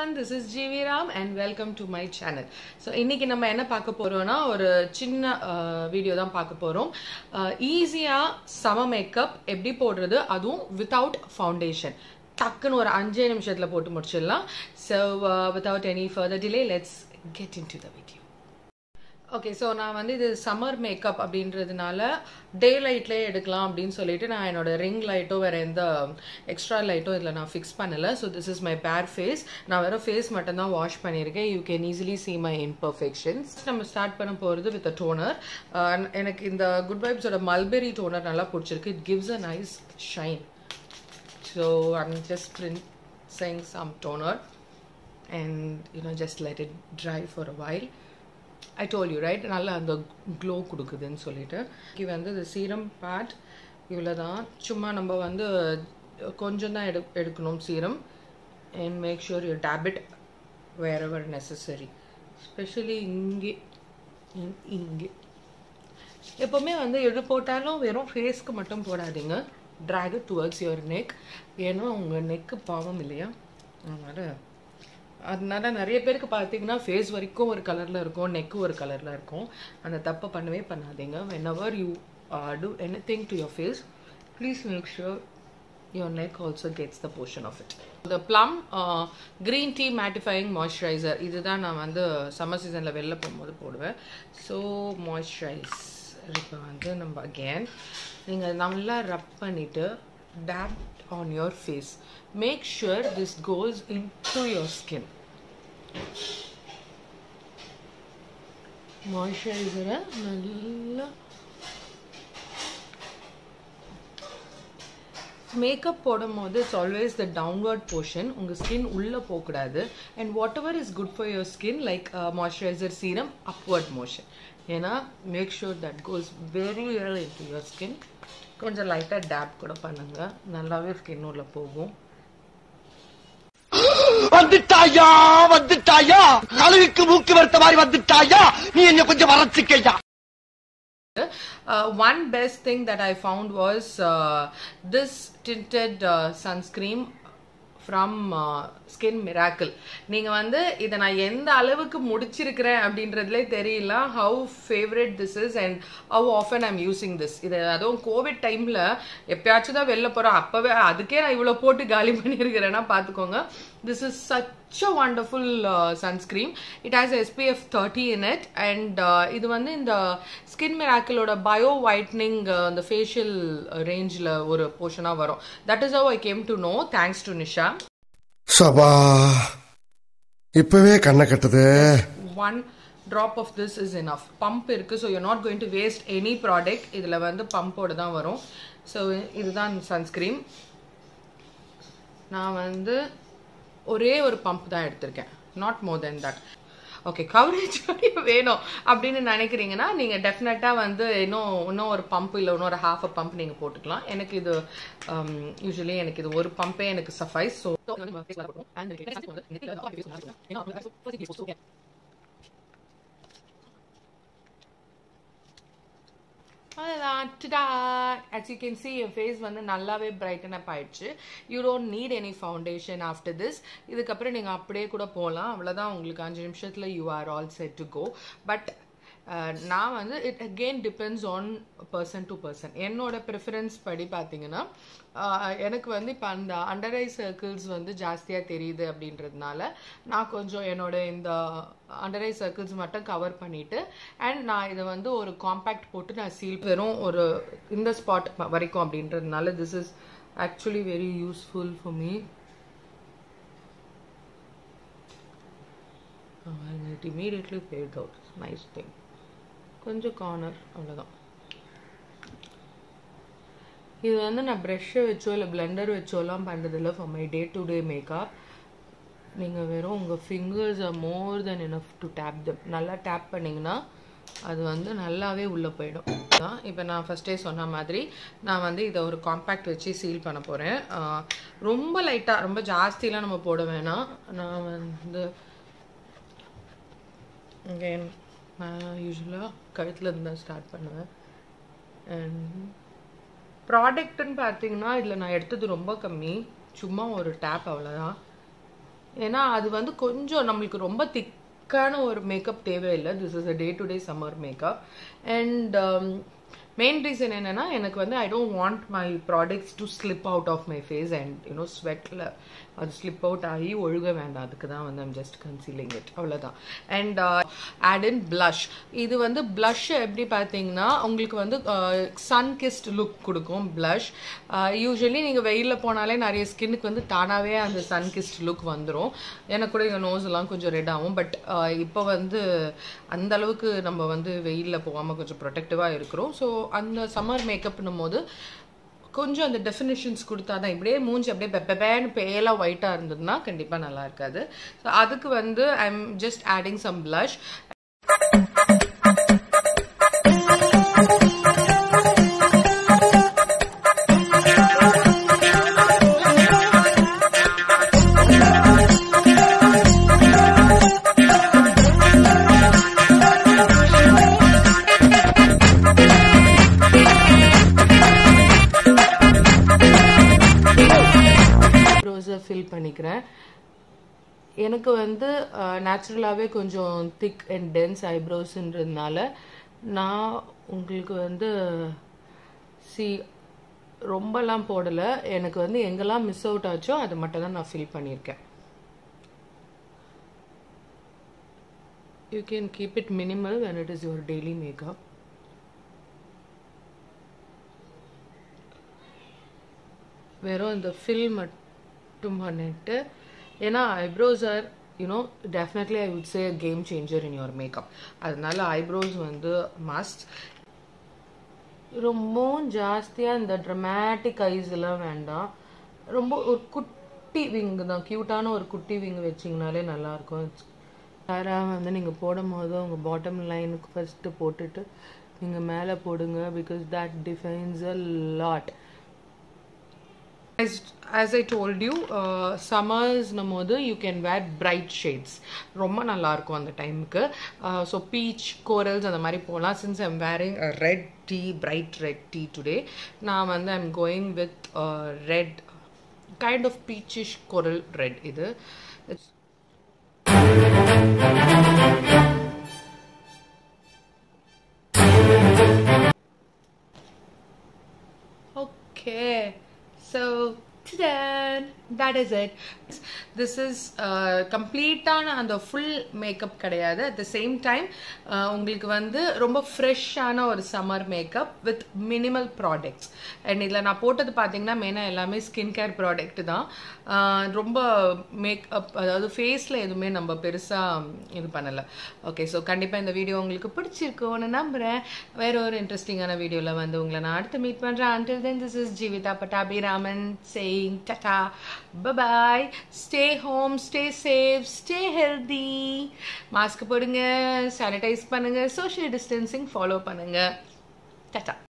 everyone, this is GV Ram and welcome to my channel. So இன்னைக்கு நம்ம என்ன பார்க்க போறோம்னா ஒரு சின்ன வீடியோ தான் பார்க்க போறோம் ஈஸியாக சம மேக்கப் எப்படி போடுறது அதுவும் வித்தவுட் ஃபவுண்டேஷன் டக்குன்னு ஒரு அஞ்சே நிமிஷத்தில் போட்டு முடிச்சிடலாம் so without any further delay let's get into the video okay so நான் வந்து இது சம்மர் மேக்கப் அப்படின்றதுனால டே லைட்லேயே எடுக்கலாம் அப்படின்னு சொல்லிட்டு நான் என்னோட ரிங் லைட்டோ வேறு எந்த எக்ஸ்ட்ரா லைட்டோ இதில் நான் ஃபிக்ஸ் பண்ணலை so this is my bare face நான் வெறும் ஃபேஸ் மட்டும் தான் வாஷ் பண்ணியிருக்கேன் you can easily see my imperfections நம்ம ஸ்டார்ட் பண்ண போகிறது வித் அ டோனர் எனக்கு இந்த குட் வைப்ஸோட மல்பெரி டோனர் நல்லா பிடிச்சிருக்கு it gives a nice shine so I'm just pressing some toner and you know just let it dry for a while I told you right நல்லா அந்த glow கொடுக்குதுன்னு சொல்லிட்டு இது வந்து இந்த சீரம் பேட் இவ்வளோ தான் சும்மா நம்ம வந்து கொஞ்சம் தான் எடு எடுக்கணும் serum and make sure you dab it wherever necessary specially இங்கே இங்கே எப்போவுமே வந்து எது போட்டாலும் வெறும் ஃபேஸ்க்கு மட்டும் போடாதீங்க ட்ராக் டுவர்ட்ஸ் யுவர் நெக் ஏன்னா உங்கள் நெக்கு பாவம் இல்லையா அதனால் அதனால நிறைய பேருக்கு பார்த்தீங்கன்னா ஃபேஸ் வரைக்கும் ஒரு கலரில் இருக்கும் நெக்கு ஒரு கலரில் இருக்கும் அந்த தப்பை பண்ணவே பண்ணாதீங்க whenever you do anything to your face please make sure your neck also gets the portion of it இந்த Plum green tea mattifying moisturiser இதுதான் நான் வந்து சம்மர் சீசனில் வெளில போகும்போது போடுவேன் ஸோ மாய்ஸ்சரைஸ் இப்போ வந்து நம்ம அகேன் நீங்கள் நல்லா ரப் பண்ணிவிட்டு dab on your face. Make sure this goes into your skin. மாய்ஸ்சரைசரை நல்லா மேக்கப் போடும் போது it's always the downward portion உங்கள் ஸ்கின் உள்ளே போகக்கூடாது and whatever is good for your skin like moisturiser serum upward motion ஏன்னா make sure that goes very well into your skin கொஞ்சம் லைட்டாக டேப் கூட பண்ணுங்க நல்லாவே ஸ்கின் உள்ள போகும் வந்துட்டாயா வந்துட்டாயா அழகுக்கு மூக்கு வருத்த மாதிரி வந்துட்டாயா நீ என்ன கொஞ்சம் வளர்ச்சிக்கையா Uh, one best thing that I found was uh, this tinted uh, sunscreen from Skin Miracle நீங்கள் வந்து இதை நான் எந்த அளவுக்கு முடிச்சிருக்கிறேன் அப்படின்றதுலே தெரியல how favourite this is and how often I'm using this இது அதுவும் கோவிட் டைமில் எப்பயாச்சும் தான் வெளில போகிறோம் அப்போவே அதுக்கே நான் இவ்வளோ போட்டு காலி பண்ணியிருக்கிறேன்னா பார்த்துக்கோங்க this is such a wonderful sunscreen it has SPF thirty in it and இது வந்து இந்த ஸ்கின் மிராக்கிளோட பயோ ஒயிட்னிங் அந்த ஃபேஷியல் ரேஞ்சில் ஒரு போர்ஷனாக வரும் that is how I came to know thanks to Nisha Saba இப்பவே கண்ணை கட்டுது one drop of this is enough pump இருக்குது so you're not going to waste any product இதில் வந்து பம்போடு தான் வரும் ஸோ இதுதான் சன்ஸ்க்ரீம் நான் வந்து ஒரே ஒரு பம்ப் தான் எடுத்திருக்கேன் not more than that okay coverage வேணும் அப்படின்னு நினைக்கிறீங்கன்னா நீங்கள் டெஃபினட்டாக வந்து இன்னும் இன்னும் ஒரு பம்ப் இல்லை இன்னும் ஒரு ஹாஃப் அ பம்ப் நீங்கள் போட்டுக்கலாம் எனக்கு இது யூஸ்வலி எனக்கு இது ஒரு பம்பே எனக்கு suffice so as you can see என் ஃபேஸ் வந்து நல்லாவே பிரைட்டன் அப் ஆயிடுச்சு you don't need any foundation after this இதுக்கப்புறம் நீங்கள் அப்படியே கூட போகலாம் அவ்வளோதான் உங்களுக்கு அஞ்சு நிமிஷத்தில் you are all set to go but நான் வந்து it again depends on person to person என்னோட ப்ரிஃபரன்ஸ் படி பார்த்தீங்கன்னா எனக்கு வந்து இப்போ அந்த அண்டர் ஐ சர்க்கிள்ஸ் வந்து ஜாஸ்தியாக தெரியுது அப்படின்றதுனால நான் கொஞ்சம் என்னோட இந்த அண்டர் ஐ சர்க்கிள்ஸ் மட்டும் கவர் பண்ணிவிட்டு அண்ட் நான் இதை வந்து ஒரு காம்பேக்ட் போட்டு நான் சீல் வெறும் ஒரு இந்த ஸ்பாட் வரைக்கும் அப்படின்றதுனால this is actually very useful for me it immediately fade out nice thing கொஞ்சம் கார்னர் அவ்வளோதான் இது வந்து நான் ப்ரெஷ்ஷை வச்சோ இல்லை பிளெண்டர் வச்சோலாம் பண்ணுறதில்ல for my day to day makeup நீங்கள் வெறும் உங்கள் fingers are more than enough to dab them நல்லா டேப் பண்ணிங்கன்னா அது வந்து நல்லாவே உள்ளே போயிடும் தான் இப்போ நான் ஃபஸ்ட்டே சொன்ன மாதிரி நான் வந்து இதை ஒரு காம்பேக்ட் வச்சு சீல் பண்ண போகிறேன் ரொம்ப லைட்டாக ரொம்ப ஜாஸ்தியெலாம் நம்ம போட வேணாம் நான் வந்து அகெயின் நான் யூஸ்வலாக கழுத்தில் இருந்து தான் ஸ்டார்ட் பண்ணுவேன் அண்ட் ப்ராடக்ட்டுன்னு பார்த்தீங்கன்னா இதில் நான் எடுத்தது ரொம்ப கம்மி சும்மா ஒரு டேப் அவ்வளோதான் ஏன்னா அது வந்து கொஞ்சம் நம்மளுக்கு ரொம்ப திக்கான ஒரு மேக்கப் தேவையில்லை this is a day to day summer makeup and main reason என்னன்னா எனக்கு வந்து I don't want my products to slip out of my face and you know ஸ்வெட்டில் அது ஸ்லிப் அவுட் ஆகி ஒழுக வேண்டாம் அதுக்கு தான் வந்து ஐம் ஜஸ்ட் கன்சீலிங் இட் அவ்வளோதான் அண்ட் ஆட் இன் ப்ளஷ் இது வந்து ப்ளஷ் எப்படி பார்த்தீங்கன்னா உங்களுக்கு வந்து சன் கிஸ்ட் லுக் கொடுக்கும் ப்ளஷ் யூஸ்வலி நீங்கள் வெயிலில் போனாலே நிறைய ஸ்கின்னுக்கு வந்து தானாகவே அந்த சன் கிஸ்ட் லுக் வந்துடும் எனக்கு கூட எங்கள் நோஸ் எல்லாம் கொஞ்சம் ரெட் ஆகும் பட் இப்போ வந்து அந்த அளவுக்கு நம்ம வந்து வெயிலில் போகாமல் கொஞ்சம் ப்ரொடெக்டிவாக இருக்கிறோம் ஸோ அந்த சம்மர் மேக்கப்னும் போது கொஞ்சம் அந்த டெஃபினிஷன்ஸ் கொடுத்தா தான் இப்படியே மூஞ்சி அப்படியே பெப்பேன்னு பேலாக ஒயிட்டாக இருந்ததுன்னா கண்டிப்பாக நல்லா இருக்காது ஸோ அதுக்கு வந்து I am just adding some blush ரோஸை ஃபில் பண்ணிக்கிறேன் எனக்கு வந்து நேச்சுரலாகவே கொஞ்சம் திக் அண்ட் டென்ஸ் ஐப்ரோஸ்ன்றதுனால நான் உங்களுக்கு வந்து சி ரொம்பலாம் போடலை எனக்கு வந்து எங்கெல்லாம் மிஸ் அவுட் ஆச்சோ அதை மட்டும் தான் நான் ஃபில் பண்ணியிருக்கேன் you can keep it minimal when it is your daily makeup வெறும் இந்த ஃபில் மட்டும் பண்ணிட்டு ஏன்னா eyebrows are you know definitely I would say game changer in your makeup அதனால ஐப்ரோஸ் வந்து மஸ்ட் ரொம்பவும் ஜாஸ்தியாக இந்த ட்ரமேட்டிக் ஐஸ் எல்லாம் வேண்டாம் ரொம்ப ஒரு குட்டி விங் தான் க்யூட்டான ஒரு குட்டி விங் வச்சிங்கனாலே நல்லாயிருக்கும் யாராக வந்து நீங்கள் போடும் போது உங்கள் பாட்டம் லைனுக்கு ஃபஸ்ட்டு போட்டுட்டு நீங்கள் மேலே போடுங்க because that defines a lot as, as I told you, uh, summers போது you can wear bright shades ரொம்ப நல்லா இருக்கும் அந்த டைமுக்கு ஸோ பீச் கோரல்ஸ் அந்த மாதிரி போகலாம் since I'm wearing red tee bright red tee today நான் வந்து I'm going with red kind of peachish coral red இது It's- Okay, so then that is it. This is uh, கம்ப்ளீட்டான அந்த full makeup கிடையாது at the same time உங்களுக்கு வந்து ரொம்ப ஃப்ரெஷ்ஷான ஒரு summer makeup with minimal products and இதில் நான் போட்டது பார்த்தீங்கன்னா மெயினாக எல்லாமே ஸ்கின் கேர் ப்ராடக்ட் தான் Uh, ரொம்ப மேக்கப் அதாவது ஃபேஸில் எதுவுமே நம்ம பெருசாக இது பண்ணலை ஓகே ஸோ கண்டிப்பாக இந்த வீடியோ உங்களுக்கு பிடிச்சிருக்கும்னு நம்புகிறேன் வேற ஒரு இன்ட்ரெஸ்டிங்கான வீடியோவில் வந்து உங்களை நான் அடுத்து மீட் பண்ணுறேன் until then this is Jeevitha Pattabiraman saying tata bye bye stay home stay safe stay healthy mask போடுங்க சானிடைஸ் பண்ணுங்க சோஷியல் டிஸ்டன்சிங் ஃபாலோ பண்ணுங்க tata